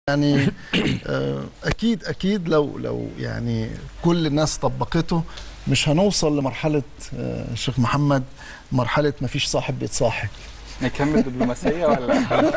يعني آه، اكيد اكيد لو لو يعني كل الناس طبقته مش هنوصل لمرحله آه، الشيخ محمد مرحله ما فيش صاحب بيتصاحب نكمل دبلوماسيه ولا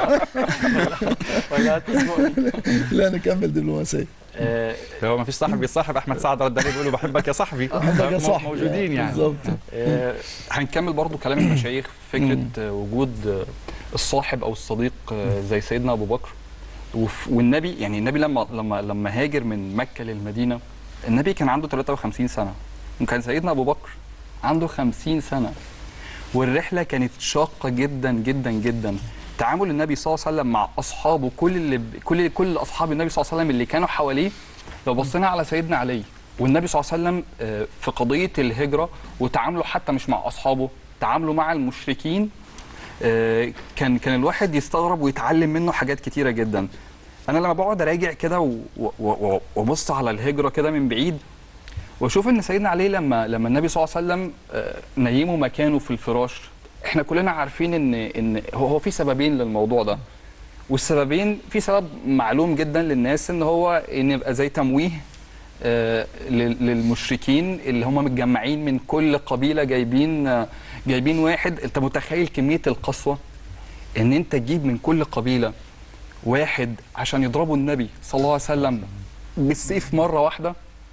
ولا هتزنقني؟ لا نكمل دبلوماسيه آه، هو ما فيش صاحب بيصاحب احمد سعد رد عليه بيقول له بحبك يا صاحبي أحبك يا مو- صاحبي. موجودين يعني بالظبط آه، هنكمل برضو كلام المشايخ فكره آه، وجود آه، الصاحب او الصديق آه، زي سيدنا ابو بكر وف- والنبي يعني النبي لما لما لما هاجر من مكه للمدينه النبي كان عنده 53 سنه وكان سيدنا ابو بكر عنده 50 سنه والرحله كانت شاقه جدا جدا جدا تعامل النبي صلى الله عليه وسلم مع اصحابه كل اللي ب- كل كل اصحاب النبي صلى الله عليه وسلم اللي كانوا حواليه لو بصينا على سيدنا علي والنبي صلى الله عليه وسلم آه، في قضيه الهجره وتعامله حتى مش مع اصحابه تعامله مع المشركين آه، كان كان الواحد يستغرب ويتعلم منه حاجات كتيره جدا انا لما بقعد اراجع كده و- و- و- وابص على الهجره كده من بعيد واشوف ان سيدنا علي لما لما النبي صلى الله عليه وسلم آه، نيمه مكانه في الفراش احنا كلنا عارفين ان ان هو هو في سببين للموضوع ده والسببين في سبب معلوم جدا للناس ان هو ان يبقى زي تمويه آه، لل- للمشركين اللي هم متجمعين من كل قبيله جايبين آه، جايبين واحد انت متخيل كميه القسوه ان انت تجيب من كل قبيله واحد عشان يضربوا النبي صلى الله عليه وسلم بالسيف مره واحده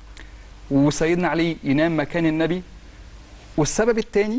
وسيدنا علي ينام مكان النبي والسبب الثاني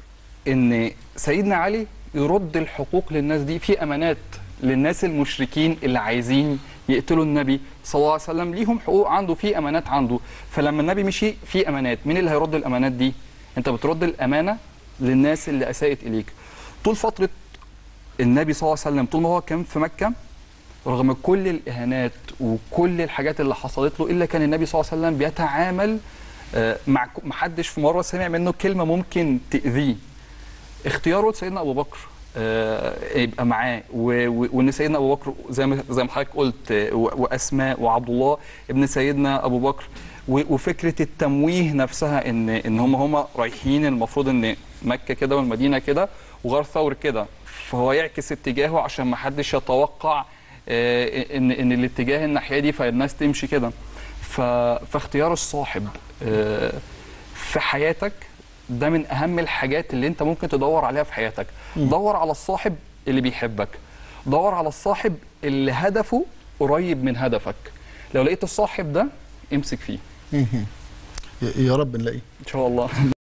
ان سيدنا علي يرد الحقوق للناس دي في امانات للناس المشركين اللي عايزين يقتلوا النبي صلى الله عليه وسلم ليهم حقوق عنده في امانات عنده فلما النبي مشي في امانات مين اللي هيرد الامانات دي انت بترد الامانه للناس اللي اساءت اليك طول فتره النبي صلى الله عليه وسلم طول ما هو كان في مكه رغم كل الاهانات وكل الحاجات اللي حصلت له الا كان النبي صلى الله عليه وسلم بيتعامل آه، مع ك- محدش في مره سمع منه كلمه ممكن تاذيه اختياره لسيدنا ابو بكر آه، يبقى معاه و- و- وان سيدنا ابو بكر زي ما زي ما حضرتك قلت آه، و- واسماء وعبد الله ابن سيدنا ابو بكر و- وفكره التمويه نفسها ان ان هم هم رايحين المفروض ان مكه كده والمدينه كده وغار ثور كده فهو يعكس اتجاهه عشان ما حدش يتوقع آه، ان ان الاتجاه الناحيه دي فالناس تمشي كده ف- فاختيار الصاحب آه، في حياتك ده من اهم الحاجات اللي انت ممكن تدور عليها في حياتك دور على الصاحب اللي بيحبك دور على الصاحب اللي هدفه قريب من هدفك لو لقيت الصاحب ده امسك فيه يا- يا رب نلاقيه ان شاء الله